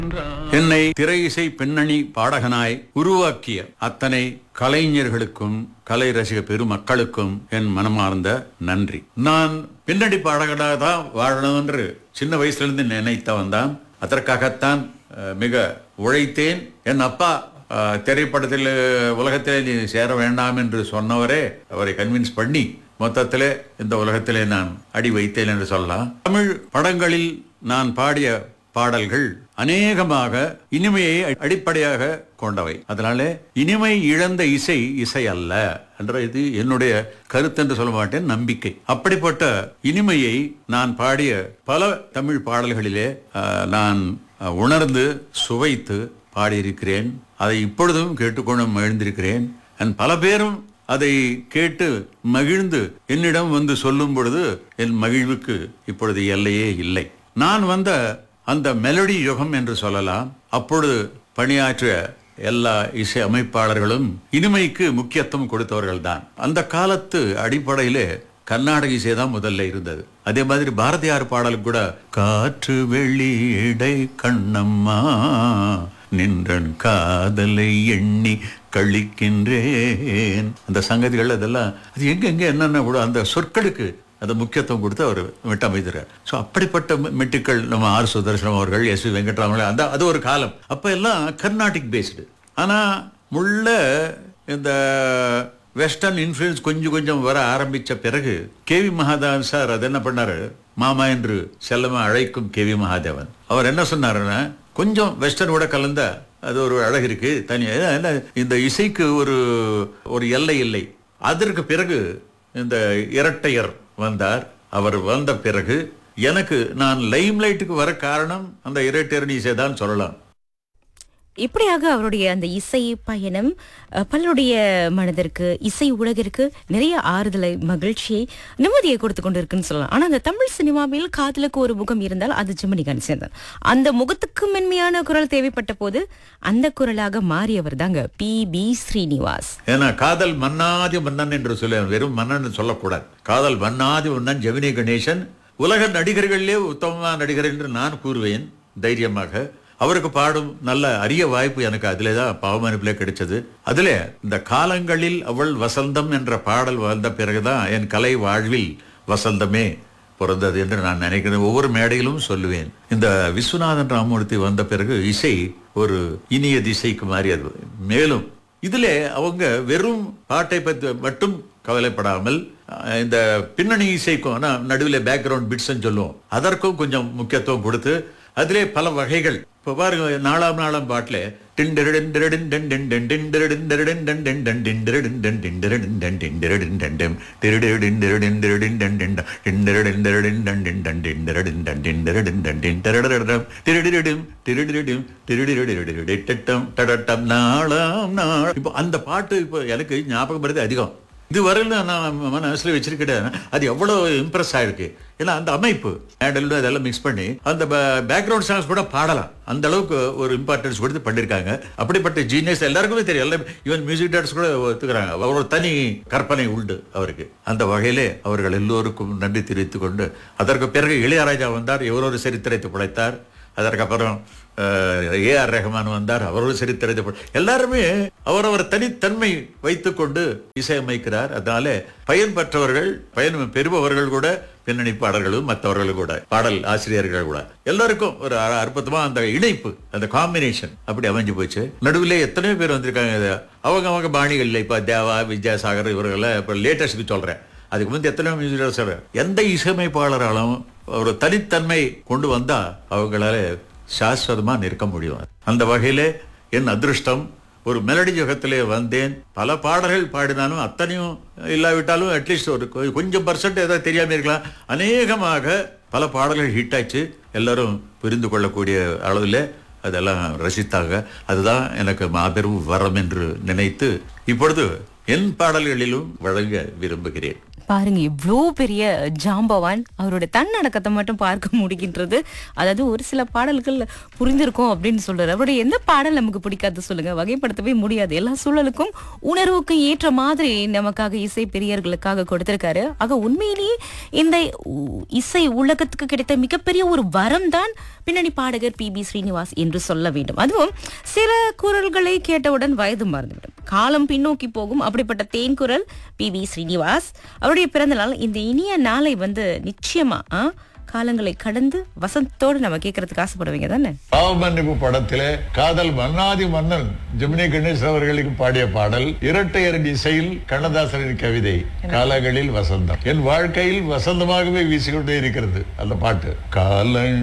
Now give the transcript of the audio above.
என்னை திரை இசை பின்னணி பாடகனாய் உருவாக்கிய அத்தனை கலைஞர்களுக்கும் கலை ரசிக பெருமக்களுக்கும் என் மனமார்ந்த நன்றி நான் பின்னணி பாடகனாக தான் வாழணும் என்று சின்ன வயசுல இருந்து நினைத்தவன் தான் அதற்காகத்தான் அஹ், மிக உழைத்தேன் என் அப்பா அஹ், திரைப்படத்தில் உலகத்திலே நீ சேர வேண்டாம் என்று சொன்னவரே அவரை கன்வின்ஸ் பண்ணி மொத்தத்திலே இந்த உலகத்திலே நான் அடி வைத்தேன் என்று சொல்லலாம் தமிழ் படங்களில் நான் பாடிய பாடல்கள் அநேகமாக இனிமையை அடிப்படையாக கொண்டவை அதனாலே இனிமை இழந்த இசை இசை அல்ல என்ற இது என்னுடைய கருத்து என்று சொல்ல மாட்டேன் நம்பிக்கை அப்படிப்பட்ட இனிமையை நான் பாடிய பல தமிழ் பாடல்களிலே அஹ், நான் அஹ், உணர்ந்து சுவைத்து பாடியிருக்கிறேன் அதை இப்பொழுதும் கேட்டுக்கொண்டு மகிழ்ந்திருக்கிறேன் and பல பேரும் அதை கேட்டு மகிழ்ந்து என்னிடம் வந்து சொல்லும் பொழுது என் மகிழ்வுக்கு இப்பொழுது எல்லையே இல்லை நான் வந்த அந்த மெலடி யுகம் என்று சொல்லலாம் அப்பொழுது பணியாற்றிய எல்லா இசை அமைப்பாளர்களும் இனிமைக்கு முக்கியத்துவம் கொடுத்தவர்கள் தான் அந்த காலத்து அடிப்படையிலே கர்நாடக இசை தான் முதல்ல இருந்தது அதே மாதிரி பாரதியார் பாடல் கூட காற்று வெளியிடை கண்ணம்மா நின்றன் காதலை எண்ணி கழிக்கின்றேன் அந்த சங்கதிகள் அதெல்லாம் அது எங்க எங்க என்னென்ன கூட அந்த சொற்களுக்கு அந்த முக்கியத்துவம் கொடுத்து அவர் விட்டமைக்கிறார் ஸோ அப்படிப்பட்ட மெ- மெட்டுக்கள் நம்ம ஆர் சுதர்சனம் அவர்கள் எஸ் வி வெங்கட்ராமன் அந்த அது ஒரு காலம் அப்போ எல்லாம் கர்நாடிக் பேஸ்டு ஆனால் முள்ள இந்த வெஸ்டர்ன் இன்ஃப்ளூயன்ஸ் கொஞ்சம் கொஞ்சம் வர ஆரம்பிச்ச பிறகு கேவி மகாதேவன் சார் அது என்ன பண்ணாரு மாமா என்று செல்லமா அழைக்கும் கேவி மகாதேவன் அவர் என்ன சொன்னாருன்னா கொஞ்சம் வெஸ்டர்னோட கலந்த அது ஒரு அழகு இருக்கு தனி என்ன, இந்த இசைக்கு ஒரு ஒரு எல்லை இல்லை அதற்கு பிறகு இந்த இரட்டையர் வந்தார் அவர் வந்த பிறகு எனக்கு நான் லைம் லைட்டுக்கு வர காரணம் அந்த இரட்டையர் இசை தான் சொல்லலாம் இப்படியாக அவருடைய அந்த இசை பயணம் அஹ், பலருடைய மனதிற்கு இசை உலகிற்கு நிறைய ஆறுதலை மகிழ்ச்சியை நிம்மதியை கொடுத்து கொண்டு இருக்குன்னு சொல்லலாம் ஆனா அந்த தமிழ் சினிமாவில் காதலுக்கு ஒரு முகம் இருந்தால் அது ஜிமினி கணேசன் தான் அந்த முகத்துக்கு மென்மையான குரல் தேவைப்பட்ட போது அந்த குரலாக மாறியவர் தாங்க பி பி ஸ்ரீனிவாஸ் ஏன்னா காதல் மன்னாதி மன்னன் என்று சொல்ல வெறும் மன்னன் சொல்லக்கூடாது காதல் மன்னாதி மன்னன் ஜெமினி கணேசன் உலக நடிகர்களிலே உத்தமமான நடிகர் என்று நான் கூறுவேன் தைரியமாக அவருக்கு பாடும் நல்ல அரிய வாய்ப்பு எனக்கு அதிலே தான் பாவமனுப்பிலே கிடைச்சது அதிலே இந்த காலங்களில் அவள் வசந்தம் என்ற பாடல் வந்த பிறகுதான் என் கலை வாழ்வில் வசந்தமே பிறந்தது என்று நான் நினைக்கிறேன் ஒவ்வொரு மேடையிலும் சொல்லுவேன் இந்த விஸ்வநாதன் ராமமூர்த்தி வந்த பிறகு இசை ஒரு இனிய திசைக்கு மாறியது மேலும் இதிலே அவங்க வெறும் பாட்டை பற்றி மட்டும் கவலைப்படாமல் அஹ், இந்த பின்னணி இசைக்கும் ஆனா நடுவில் பேக்ரவுண்ட் பிட்ஸ்ன்னு சொல்லுவோம் அதற்கும் கொஞ்சம் முக்கியத்துவம் கொடுத்து அதிலே பல வகைகள் இப்போ பாருங்க நாலாம் நாளாம் பாட்டில் டிண்டரடின் டன் டன் டன் டிண்டரடின் டரடின் டன் டன் டன் டிண்டரடின் டன் டிண்டரடின் டன் டிண்டரடின் டன் டன் திருடின் திருடின் திருடின் டன் டன் டிண்டரடின் திருடின் டன் டின் டன் டிண்டரடின் டன் டிண்டரடின் டன் டின் டரடரடம் திருடிடிடும் திருடிடிடும் திருடிடிடிடி டட்டம் டடட்டம் நாளாம் நாள் இப்போ அந்த பாட்டு இப்போ எனக்கு ஞாபகம் வருது அதிகம் இதுவரையில் நான் மனசில் வச்சிருக்கிறேன் அது எவ்வளோ இம்ப்ரெஸ் ஆயிருக்கு ஏன்னா அந்த அமைப்பு மேடல் அதெல்லாம் மிக்ஸ் பண்ணி அந்த பேக்ரவுண்ட் சாங்ஸ் கூட பாடலாம் அந்த அளவுக்கு ஒரு இம்பார்ட்டன்ஸ் கொடுத்து பண்ணியிருக்காங்க அப்படிப்பட்ட ஜீனியஸ் எல்லாருக்குமே தெரியும் எல்லாம் ஈவன் மியூசிக் டேரக்டர்ஸ் கூட ஒத்துக்கிறாங்க அவரோட தனி கற்பனை உண்டு அவருக்கு அந்த வகையிலே அவர்கள் எல்லோருக்கும் நன்றி தெரிவித்துக் கொண்டு அதற்கு பிறகு இளையராஜா வந்தார் எவரொரு சரித்திரத்தை படைத்தார் அதற்கப்புறம் ஏ ஆர் ரஹ்மான் வந்தார் அவரோட சரித்திரத்தை படி- எல்லாருமே அவரவர் தனித்தன்மை வைத்துக்கொண்டு இசையமைக்கிறார் அதனால பயன் பெற்றவர்கள் பயன் பெறுபவர்கள் கூட பின்னணி பாடல்களும் மற்றவர்களும் கூட பாடல் ஆசிரியர்கள் கூட எல்லாருக்கும் ஒரு அ- அற்புதமா அந்த இணைப்பு அந்த காம்பினேஷன் அப்படி அமைஞ்சு போச்சு நடுவில் எத்தனையோ பேர் வந்திருக்காங்க இது அவங்க அவங்க பாணிகள் இப்ப தேவா வித்யாசாகர் இவர்கள் இப்ப லேட்டஸ்ட்க்கு சொல்றேன் அதுக்கு முந்தைய எத்தனையோ மியூசிக் சார் எந்த இசையமைப்பாளராலும் ஒரு தனித்தன்மை கொண்டு வந்தா அவங்களால சாஸ்வதமா நிற்க முடியும் அந்த வகையிலே என் அதிருஷ்டம் ஒரு மெலடி யுகத்திலே வந்தேன் பல பாடல்கள் பாடினாலும் அத்தனையும் இல்லாவிட்டாலும் அட்லீஸ்ட் ஒரு கொ- கொஞ்சம் பர்சன்ட் ஏதாவது தெரியாம இருக்கலாம் அநேகமாக பல பாடல்கள் ஹிட் ஆச்சு எல்லாரும் புரிந்து கொள்ளக்கூடிய அளவில் அதெல்லாம் ரசித்தாங்க அதுதான் எனக்கு மாபெரும் வரம் என்று நினைத்து இப்பொழுது என் பாடல்களிலும் வழங்க விரும்புகிறேன் பாருங்க இவ்வளோ பெரிய ஜாம்பவான் அவரோட தன்னடக்கத்தை மட்டும் பார்க்க முடிகின்றது அதாவது ஒரு சில பாடல்கள் புரிந்திருக்கும் அப்படின்னு சொல்றாரு அவருடைய எந்த பாடல் நமக்கு பிடிக்காது சொல்லுங்க வகைப்படுத்தவே முடியாது எல்லா சூழலுக்கும் உணர்வுக்கும் ஏற்ற மாதிரி நமக்காக இசை பெரியர்களுக்காக கொடுத்திருக்காரு ஆக உண்மையிலேயே இந்த உ- இசை உலகத்துக்கு கிடைத்த மிகப்பெரிய ஒரு வரம் தான் பின்னணி பாடகர் பி பி ஸ்ரீனிவாஸ் என்று சொல்ல வேண்டும் அதுவும் சில குரல்களை கேட்டவுடன் வயது மறந்துவிடும் காலம் பின்னோக்கி போகும் அப்படிப்பட்ட தேன்குரல் பி வி ஸ்ரீனிவாஸ் அவருடைய பிறந்த நாள் இந்த இனிய நாளை வந்து நிச்சயமா ஆ, காலங்களை கடந்து வசந்தத்தோடு நம்ம கேட்கறதுக்கு ஆசைப்படுவீங்க தானே பாவமன்னிப்பு படத்திலே காதல் மன்னாதி மன்னன் ஜெமினி கணேஷ் அவர்களுக்கு பாடிய பாடல் இரட்டையரன் இசையில் கண்ணதாசனின் கவிதை காலங்களில் வசந்தம் என் வாழ்க்கையில் வசந்தமாகவே வீசிக்கொண்டே இருக்கிறது அந்த பாட்டு கால